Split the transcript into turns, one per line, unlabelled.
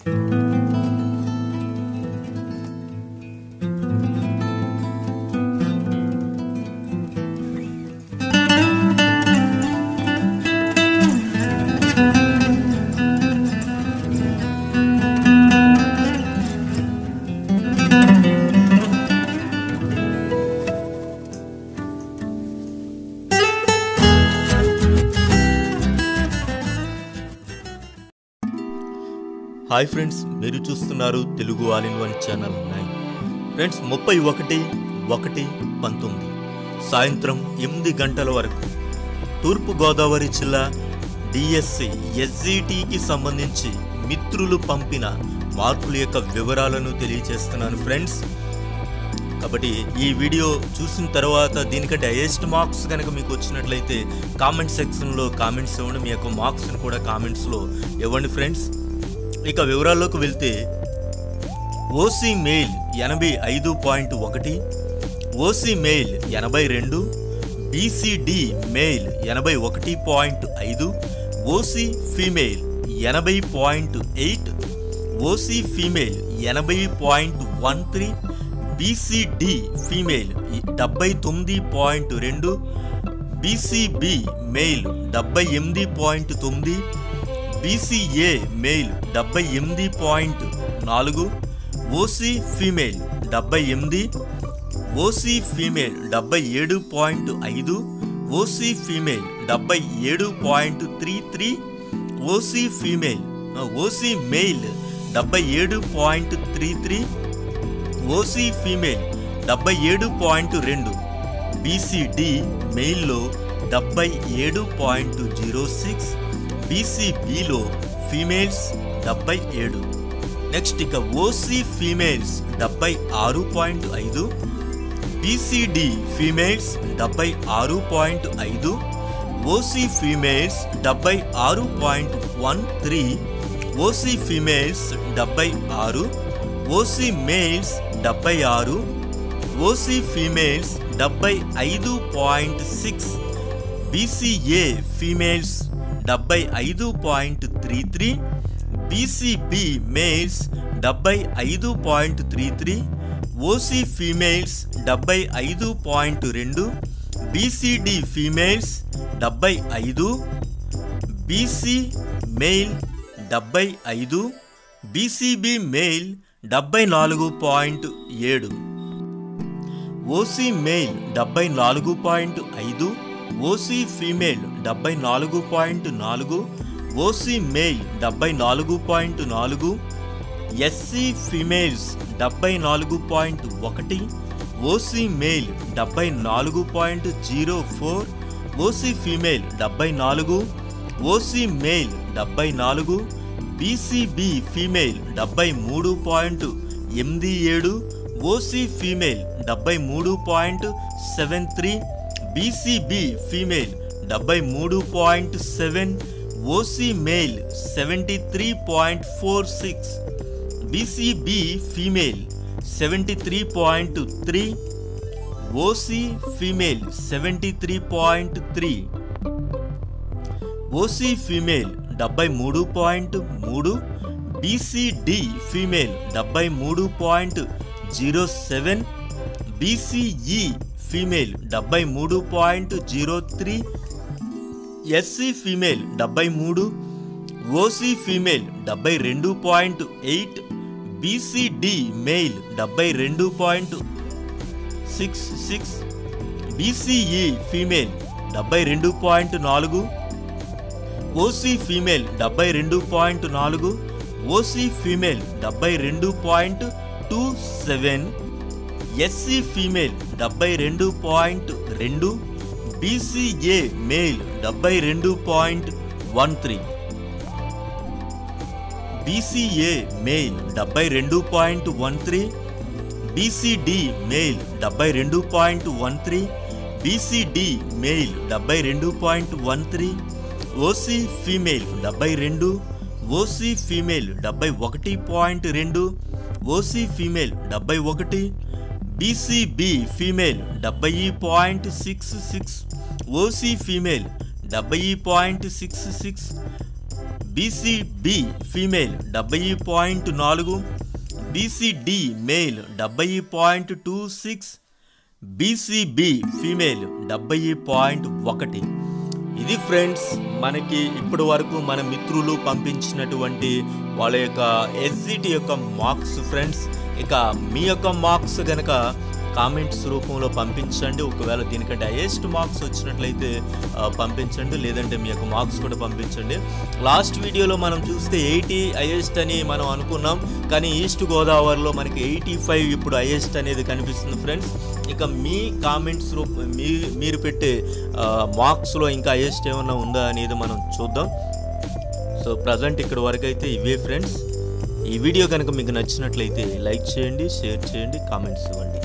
hi friends మీరు చూస్తున్నారు Telugu all in one channel nine friends ముప్పై ఒకటి ఒకటి పంతొమ్మిది సాయంత్రం ఎనిమిది గంటల వరకు తూర్పు గోదావరి జిల్లా డిఎస్సి ఎస్జిటికి సంబంధించి మిత్రులు పంపిన మార్కుల యొక్క వివరాలను తెలియజేస్తున్నాను ఫ్రెండ్స్ కాబట్టి ఈ వీడియో చూసిన తర్వాత దీనికంటే హైయెస్ట్ మార్క్స్ కనుక మీకు వచ్చినట్లయితే కామెంట్ సెక్షన్లో కామెంట్స్ ఇవ్వండి మీ యొక్క మార్క్స్ని కూడా కామెంట్స్లో ఇవ్వండి ఫ్రెండ్స్ ఇక వివరాల్లోకి వెళ్తే ఓసీ మెయిల్ ఎనభై ఐదు పాయింట్ ఒకటి ఓసీ మెయిల్ ఎనభై రెండు బీసీడి మెయిల్ ఎనభై ఒకటి పాయింట్ ఐదు ఓసీ ఫీమేల్ ఎనభై పాయింట్ ఎయిట్ ఓసీ ఫీమేల్ ఎనభై point one three BCD female డెబ్బై తొమ్మిది పాయింట్ రెండు బీసీబీ మెయిల్ డెబ్బై ఎనిమిది పాయింట్ తొమ్మిది బీసీఏ మెయిల్ డెబ్బై ఎనిమిది పాయింట్ నాలుగు ఓసీ ఫీమేల్ డెబ్బై ఎనిమిది ఓసీ ఫీమేల్ డెబ్బై ఏడు పాయింట్ ఐదు ఓసీ ఫీమేల్ డెబ్బై ఏడు point three three OC female OC male డెబ్బై ఏడు point three three OC female డెబ్బై ఏడు పాయింట్ రెండు బీసీడి మెయిల్లో డెబ్బై ఏడు పాయింట్ జీరో సిక్స్ బీసీబీలో ఫీమేల్స్ డెబ్బై ఏడు నెక్స్ట్ ఇక ఓసీ ఫీమేల్స్ డెబ్బై ఆరు పాయింట్ ఐదు బీసీడి ఫీమేల్స్ డెబ్బై ఆరు పాయింట్ ఐదు ఓసీ ఫీమేల్స్ డెబ్బై ఆరు point one three OC females డెబ్బై ఆరు ఓసీ మేల్స్ డెబ్బై ఆరు ఓసీ ఫీమేల్స్ డెబ్బై ఐదు పాయింట్ సిక్స్ బీసీఏ ఫీమేల్స్ డెబ్బై ఐదు point three three BCB males డెబ్బై ఐదు point three three OC females డెబ్బై ఐదు పాయింట్ రెండు బీసీడి ఫీమేల్స్ డెబ్బై ఐదు బీసీ మెయిల్ డెబ్బై ఐదు బీసీబీ మెయిల్ డెబ్బై నాలుగు పాయింట్ ఏడు ఓసీ మెయిల్ డెబ్బై నాలుగు పాయింట్ ఐదు ఓసీ ఫీమేల్ డెబ్బై నాలుగు పాయింట్ నాలుగు ఓసీ మెయిల్ డెబ్బై నాలుగు పాయింట్ నాలుగు ఎస్సీ ఫీమేల్స్ డెబ్బై నాలుగు పాయింట్ ఒకటి ఓసీ మెయిల్ డెబ్బై నాలుగు point zero four OC female డెబ్బై నాలుగు ఓసీ మెయిల్ డెబ్బై నాలుగు బీసీబీ ఫీమేల్ డెబ్బై మూడు పాయింట్ ఎనిమిది ఏడు ఓసీ ఫీమేల్ డెబ్బై మూడు point seven three BCB female డెబ్బై మూడు point seven OC male seventy three point four six BCB female seventy three point three OC female seventy three point three OC female డెబ్బై మూడు point మూడు BCD female డెబ్బై మూడు point zero seven BCE female డెబ్బై మూడు point zero three SC female డెబ్బై మూడు OC female డెబ్బై రెండు పాయింట్ ఎయిట్ బీసీడి మెయిల్ డెబ్బై రెండు point six six BCE female డెబ్బై రెండు పాయింట్ నాలుగు ఓసీ ఫీమేల్ డెబ్బై రెండు పాయింట్ నాలుగు ఓసీ ఫీమేల్ డెబ్బై రెండు point two seven SC female డెబ్బై రెండు పాయింట్ రెండు బీసీఏ మేల్ డెబ్బై రెండు point one three BCA male డెబ్బై రెండు point one three BCD male డెబ్బై రెండు point one three BCD male డెబ్బై రెండు point one three OC female డెబ్బై రెండు ఓసీ ఫీమేల్ డెబ్బై ఒకటి పాయింట్ రెండు ఓసీ ఫీమేల్ డెబ్బై ఒకటి బీసీబీ ఫీమేల్ డెబ్బై point six six OC female డెబ్బై point six six BCB female డెబ్బై పాయింట్ నాలుగు బీసీడి మేల్ డెబ్బై point two six BCB female డెబ్బై పాయింట్ ఒకటి ఇది ఫ్రెండ్స్ మనకి ఇప్పటి వరకు మన మిత్రులు పంపించినటువంటి వాళ్ళ యొక్క ఎస్జిటి యొక్క మార్క్స్ ఫ్రెండ్స్ ఇక మీ యొక్క మార్క్స్ కనుక కామెంట్స్ రూపంలో పంపించండి ఒకవేళ దీనికంటే హైయెస్ట్ మార్క్స్ వచ్చినట్లయితే ఆ, పంపించండి లేదంటే మీ యొక్క మార్క్స్ కూడా పంపించండి లాస్ట్ వీడియోలో మనం చూస్తే ఎయిటీ హైయెస్ట్ అని మనం అనుకున్నాం కానీ ఈస్ట్ గోదావరిలో మనకి ఎయిటీ ఫైవ్ ఇప్పుడు హైయెస్ట్ అనేది కనిపిస్తుంది ఫ్రెండ్స్ ఇక మీ కామెంట్స్ రూప మీ మీరు పెట్టే మార్క్స్లో ఇంకా హైయెస్ట్ ఏమన్నా ఉందా అనేది మనం చూద్దాం సో ప్రజెంట్ ఇక్కడ వరకు అయితే ఇవే ఫ్రెండ్స్ ఈ వీడియో కనుక మీకు నచ్చినట్లయితే లైక్ చేయండి షేర్ చేయండి కామెంట్స్ ఇవ్వండి